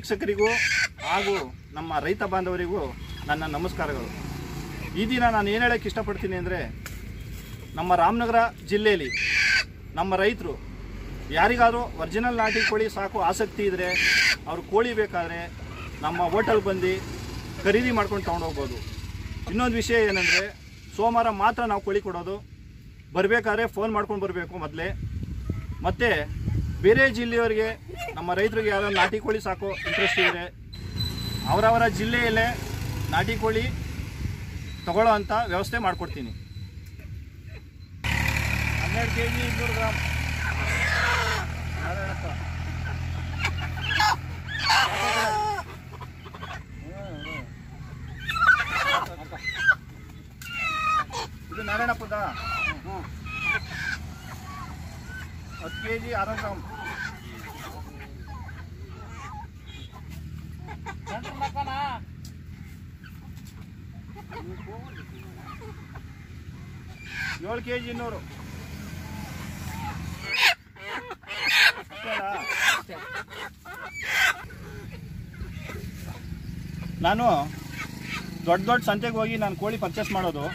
ವೀಕ್ಷಕರಿಗೂ ಹಾಗೂ ನಮ್ಮ ರೈತ ಬಾಂಧವರಿಗೂ ನನ್ನ ನಮಸ್ಕಾರಗಳು ಈ ದಿನ ನಾನು ಏನು ಹೇಳಕ್ಕೆ ಇಷ್ಟಪಡ್ತೀನಿ ಅಂದರೆ ನಮ್ಮ ರಾಮನಗರ ಜಿಲ್ಲೆಯಲ್ಲಿ ನಮ್ಮ ರೈತರು ಯಾರಿಗಾದರೂ ಒರಿಜಿನಲ್ ನಾಟಿ ಕೋಳಿ ಸಾಕು ಆಸಕ್ತಿ ಇದ್ದರೆ ಅವ್ರು ಕೋಳಿ ಬೇಕಾದರೆ ನಮ್ಮ ಹೋಟೆಲ್ ಬಂದು ಖರೀದಿ ಮಾಡ್ಕೊಂಡು ತೊಗೊಂಡೋಗ್ಬೋದು ಇನ್ನೊಂದು ವಿಷಯ ಏನಂದರೆ ಸೋಮವಾರ ಮಾತ್ರ ನಾವು ಕೋಳಿ ಕೊಡೋದು ಬರಬೇಕಾದ್ರೆ ಫೋನ್ ಮಾಡ್ಕೊಂಡು ಬರಬೇಕು ಮೊದಲೇ ಮತ್ತು ಬೇರೆ ಜಿಲ್ಲೆಯವರಿಗೆ ನಮ್ಮ ರೈತರಿಗೆ ಯಾರೋ ನಾಟಿ ಕೋಳಿ ಸಾಕೋ ಇಂಟ್ರೆಸ್ಟ್ ಇದ್ದರೆ ಅವರವರ ಜಿಲ್ಲೆಯಲ್ಲೇ ನಾಟಿ ಕೋಳಿ ತಗೊಳ್ಳೋ ಅಂಥ ವ್ಯವಸ್ಥೆ ಮಾಡಿಕೊಡ್ತೀನಿ ಹನ್ನೆರಡು ಕೆ ಜಿ ಇನ್ನೂರು ಗ್ರಾಮ್ ನಾರಾಯಣಪ್ಪ. ಇದು ನಾರಾಯಣಪ್ಪದ ಹತ್ತು ಕೆ ಜಿ ಆರು ಗ್ರಾಮ್ ಏಳು ಕೆ ಜಿ ಇನ್ನೂರು ಅಷ್ಟೇನಾ? ನಾನು ದೊಡ್ಡ ದೊಡ್ಡ ಸಂತೆಗೆ ಹೋಗಿ ನಾನು ಕೋಳಿ ಪರ್ಚೇಸ್ ಮಾಡೋದು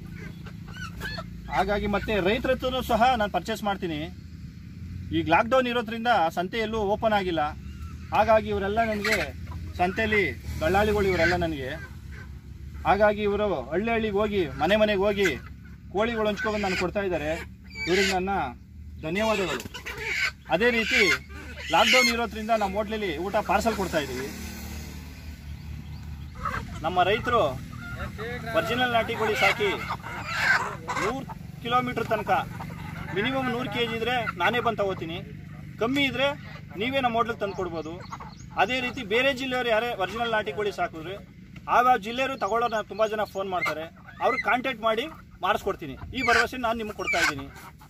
ಹಾಗಾಗಿ ಮತ್ತೆ ರೈತರ ಹತ್ರನೂ ಸಹ ನಾನು ಪರ್ಚೇಸ್ ಮಾಡ್ತೀನಿ ಈಗ ಲಾಕ್ಡೌನ್ ಇರೋದ್ರಿಂದ ಸಂತೆ ಎಲ್ಲೂ ಓಪನ್ ಆಗಿಲ್ಲ ಹಾಗಾಗಿ ಇವರೆಲ್ಲ ನನಗೆ ಸಂತೆಯಲ್ಲಿ ದಳ್ಳಾಳಿಗಳು ಇವರೆಲ್ಲ ನನಗೆ ಹಾಗಾಗಿ ಇವರು ಹಳ್ಳಿ ಹಳ್ಳಿಗೆ ಹೋಗಿ ಮನೆ ಮನೆಗೆ ಹೋಗಿ ಕೋಳಿಗಳು ಹಂಚ್ಕೊಂಡು ನನಗೆ ಕೊಡ್ತಾ ಇದ್ದಾರೆ ಇವ್ರಿಗೆ ನನ್ನ ಧನ್ಯವಾದಗಳು ಅದೇ ರೀತಿ ಲಾಕ್ಡೌನ್ ಇರೋದ್ರಿಂದ ನಮ್ಮ ಹೋಟ್ಲಲ್ಲಿ ಊಟ ಪಾರ್ಸಲ್ ಕೊಡ್ತಾ ಇದ್ದೀವಿ ನಮ್ಮ ರೈತರು ಒರಿಜಿನಲ್ ನಾಟಿ ಕೋಳಿ ಸಾಕಿ ನೂರು ಕಿಲೋಮೀಟ್ರ್ ತನಕ ಮಿನಿಮಮ್ ನೂರು ಕೆ ಜಿ ಇದ್ದರೆ ನಾನೇ ಬಂದು ತಗೋತೀನಿ ಕಮ್ಮಿ ಇದ್ದರೆ ನೀವೇ ನಮ್ಮ ಹೋಟ್ಲಿಗೆ ತಂದು ಕೊಡ್ಬೋದು ಅದೇ ರೀತಿ ಬೇರೆ ಜಿಲ್ಲೆಯವರು ಯಾರೇ ಒರಿಜಿನಲ್ ನಾಟಿ ಕೋಳಿ ಸಾಕಿದ್ರೆ ಆವ್ಯಾವ ಜಿಲ್ಲೆಯವರು ತಗೊಳ್ಳೋರು ತುಂಬ ಜನ ಫೋನ್ ಮಾಡ್ತಾರೆ ಅವ್ರಿಗೆ ಕಾಂಟ್ಯಾಕ್ಟ್ ಮಾಡಿ ಮಾಡಿಸ್ಕೊಡ್ತೀನಿ ಈ ಭರವಸೆ ನಾನು ನಿಮಗೆ ಕೊಡ್ತಾ ಇದ್ದೀನಿ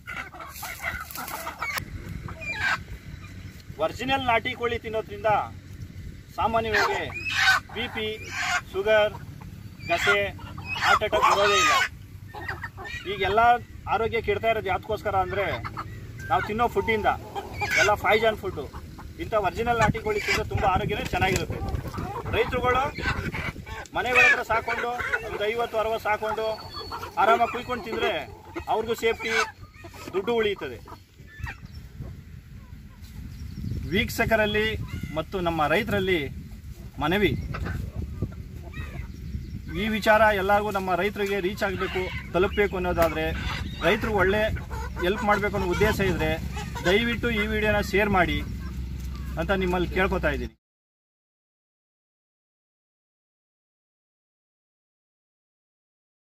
ಒರಿಜಿನಲ್ ನಾಟಿ ಕೋಳಿ ತಿನ್ನೋದ್ರಿಂದ ಸಾಮಾನ್ಯವಾಗಿ ಬಿ ಪಿ ಶುಗರ್ ಗಸೆ ಹಾರ್ಟ್ ಅಟ್ಯಾಕ್ ಬರೋದೇ ಇಲ್ಲ ಈಗೆಲ್ಲ ಆರೋಗ್ಯ ಕೆಡ್ತಾ ಇರೋದು ಯಾವ್ದಕ್ಕೋಸ್ಕರ ಅಂದರೆ ನಾವು ತಿನ್ನೋ ಫುಡ್ಡಿಂದ ಎಲ್ಲ ಫೈಜಾನ್ ಫುಡ್ಡು ಇಂಥ ಒರಿಜಿನಲ್ ನಾಟಿ ಕೋಳಿ ತಿಂದರೆ ತುಂಬ ಆರೋಗ್ಯನೇ ಚೆನ್ನಾಗಿರುತ್ತೆ ರೈತರುಗಳು ಮನೆಗಳ ಹತ್ರ ಸಾಕೊಂಡು ಒಂದು ಐವತ್ತು ಅರವತ್ತು ಸಾಕೊಂಡು ಆರಾಮಾಗಿ ಕುಯ್ಕೊಂಡು ತಿಂದರೆ ಅವ್ರಿಗೂ ಸೇಫ್ಟಿ ದುಡ್ಡು ಉಳಿಯುತ್ತದೆ ವೀಕ್ಷಕರಲ್ಲಿ ಮತ್ತು ನಮ್ಮ ರೈತರಲ್ಲಿ ಮನವಿ ಈ ವಿಚಾರ ಎಲ್ಲರಿಗೂ ನಮ್ಮ ರೈತರಿಗೆ ರೀಚ್ ಆಗಬೇಕು ತಲುಪಬೇಕು ಅನ್ನೋದಾದರೆ ರೈತರು ಒಳ್ಳೆ ಎಲ್ಪ್ ಮಾಡಬೇಕು ಅನ್ನೋ ಉದ್ದೇಶ ಇದ್ದರೆ ದಯವಿಟ್ಟು ಈ ವಿಡಿಯೋನ ಶೇರ್ ಮಾಡಿ ಅಂತ ನಿಮ್ಮಲ್ಲಿ ಕೇಳ್ಕೊತಾ ಇದ್ದೀನಿ